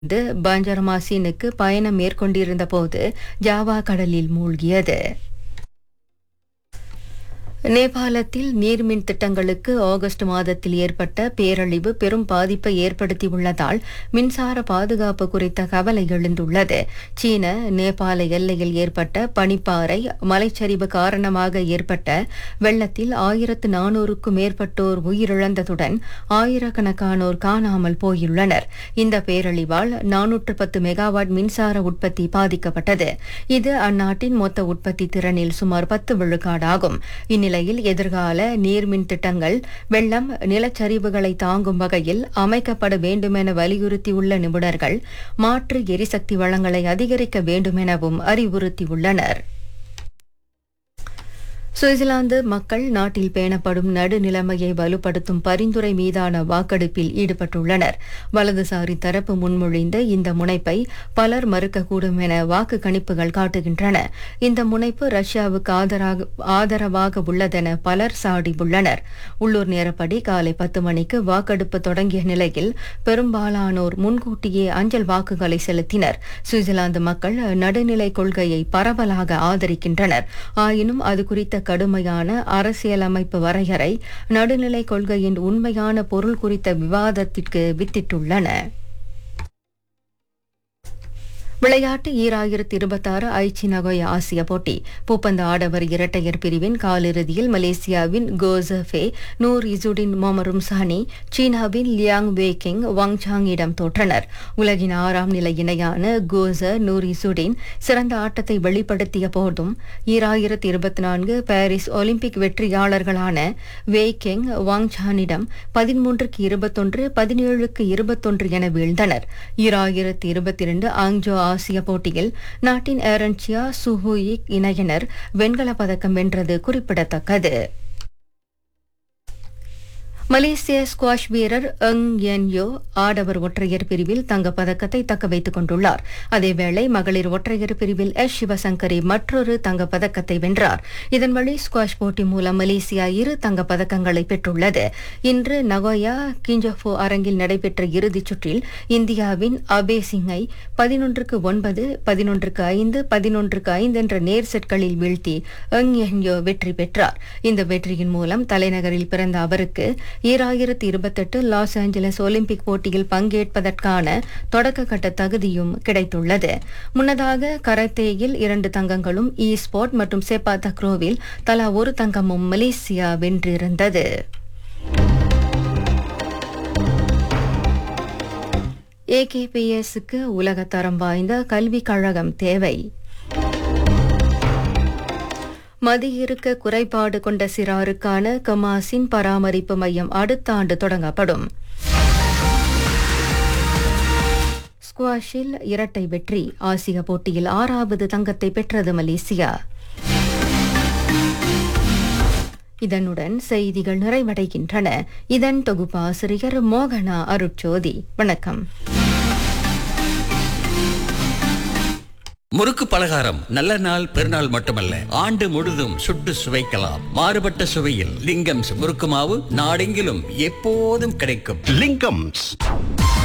இருந்து பஞ்சரமாசினுக்கு பயணம் மேற்கொண்டிருந்த போது ஜாவா கடலில் மூழ்கியது நேபாளத்தில் நீர்மின் திட்டங்களுக்கு ஆகஸ்ட் மாதத்தில் ஏற்பட்ட பேரழிவு பெரும் பாதிப்பை ஏற்படுத்தியுள்ளதால் மின்சார பாதுகாப்பு குறித்த கவலை எழுந்துள்ளது சீன நேபாள எல்லையில் ஏற்பட்ட பனிப்பாறை மலைச்சரிவு காரணமாக ஏற்பட்ட வெள்ளத்தில் ஆயிரத்து நானூறுக்கும் மேற்பட்டோர் உயிரிழந்ததுடன் ஆயிரக்கணக்கானோர் காணாமல் போயுள்ளனர் இந்த பேரழிவால் நானூற்று பத்து மெகாவாட் மின்சார உற்பத்தி பாதிக்கப்பட்டது இது அந்நாட்டின் மொத்த உற்பத்தி திறனில் சுமார் பத்து விழுக்காடாகும் இந்நிலையில் எதிர்கால நீர்மின் திட்டங்கள் வெள்ளம் நிலச்சரிவுகளை தாங்கும் வகையில் அமைக்கப்பட வேண்டுமென வலியுறுத்தியுள்ள நிபுணர்கள் மாற்று எரிசக்தி வளங்களை அதிகரிக்க வேண்டுமெனவும் அறிவுறுத்தியுள்ளனர் சுவிட்சர்லாந்து மக்கள் நாட்டில் பேணப்படும் நடுநிலைமையை வலுப்படுத்தும் பரிந்துரை மீதான வாக்கெடுப்பில் ஈடுபட்டுள்ளனர் வலதுசாரி தரப்பு முன்மொழிந்த இந்த முனைப்பை பலர் மறுக்கக்கூடும் என வாக்கு கணிப்புகள் காட்டுகின்றன இந்த முனைப்பு ரஷ்யாவுக்கு ஆதராக ஆதரவாக உள்ளதென பலர் சாடியுள்ளனர் உள்ளூர் நேரப்படி காலை பத்து மணிக்கு வாக்கெடுப்பு தொடங்கிய நிலையில் பெரும்பாலானோர் முன்கூட்டியே அஞ்சல் வாக்குகளை செலுத்தினர் சுவிட்சர்லாந்து மக்கள் நடுநிலை கொள்கையை பரவலாக ஆதரிக்கின்றனர் ஆயினும் அது குறித்த கடுமையான அரசியலமைப்பு வரையறை நடுநிலை கொள்கையின் உண்மையான பொருள் குறித்த விவாதத்திற்கு வித்திட்டுள்ளன விளையாட்டு ஈராயிரத்தி இருபத்தாறு ஐச்சி நகோயா ஆசிய போட்டி பூப்பந்து ஆடவர் இரட்டையர் பிரிவின் காலிறுதியில் மலேசியாவின் கோசஃபே நூர் இசுடின் மொமரும் சானி சீனாவின் லியாங் வேக்கிங் வாங் சாங்கிடம் தோற்றனர் உலகின் ஆறாம் நிலை இணையான கோச நூர் இசுடின் சிறந்த ஆட்டத்தை வெளிப்படுத்திய போதும் ஈராயிரத்தி இருபத்தி நான்கு பாரிஸ் ஒலிம்பிக் வெற்றியாளர்களான வேக்கிங் வாங் சானிடம் பதிமூன்றுக்கு இருபத்தொன்று பதினேழுக்கு இருபத்தொன்று என வீழ்ந்தனர் ஈராயிரத்தி இருபத்தி இரண்டு ஆங்ஜோ ஆசிய போட்டியில் நாட்டின் ஏரன்சியா சுஹூயிக் இணையினர் வெண்கலப் பதக்கம் வென்றது குறிப்பிடத்தக்கது மலேசிய ஸ்குவாஷ் வீரர் எங் என் யோ ஆடவர் ஒற்றையர் பிரிவில் தங்கப் பதக்கத்தை தக்க வைத்துக் கொண்டுள்ளார் அதேவேளை மகளிர் ஒற்றையர் பிரிவில் எஸ் சிவசங்கரி மற்றொரு தங்கப் பதக்கத்தை வென்றார் இதன் வழி ஸ்குவாஷ் போட்டி மூலம் மலேசியா இரு தங்கப் பதக்கங்களை பெற்றுள்ளது இன்று நகோயா கிஞ்சஃபோ அரங்கில் நடைபெற்ற இறுதிச் சுற்றில் இந்தியாவின் அபே சிங்கை பதினொன்றுக்கு ஒன்பது பதினொன்றுக்கு ஐந்து பதினொன்றுக்கு ஐந்து என்ற நேர் செட்களில் வீழ்த்தி எங் என் யோ வெற்றி பெற்றார் இந்த வெற்றியின் மூலம் தலைநகரில் பிறந்த அவருக்கு ஈராயிரத்தி இருபத்தெட்டு லாஸ் ஏஞ்சலஸ் ஒலிம்பிக் போட்டியில் பங்கேற்பதற்கான தொடக்க கட்ட தகுதியும் கிடைத்துள்ளது முன்னதாக கரத்தேயில் இரண்டு தங்கங்களும் இ ஸ்போர்ட் மற்றும் செப்பா தக்ரோவில் தலா ஒரு தங்கமும் மலேசியா வென்றிருந்தது ஏகேபிஎஸ்க்கு உலகத்தரம் வாய்ந்த கல்விக் கழகம் தேவை மதியிருக்க குறைபாடு கொண்ட சிறாருக்கான கமாசின் பராமரிப்பு மையம் அடுத்த ஆண்டு தொடங்கப்படும் ஸ்குவாஷில் இரட்டை வெற்றி ஆசிய போட்டியில் ஆறாவது தங்கத்தை பெற்றது மலேசியா இதனுடன் செய்திகள் நிறைவடைகின்றன இதன் தொகுப்பாசிரியர் மோகனா அருட்சோதி வணக்கம் முறுக்கு பலகாரம் நல்ல நாள் பெருநாள் மட்டுமல்ல ஆண்டு முழுதும் சுட்டு சுவைக்கலாம் மாறுபட்ட சுவையில் லிங்கம்ஸ் முறுக்கு மாவு நாடெங்கிலும் எப்போதும் கிடைக்கும் லிங்கம்ஸ்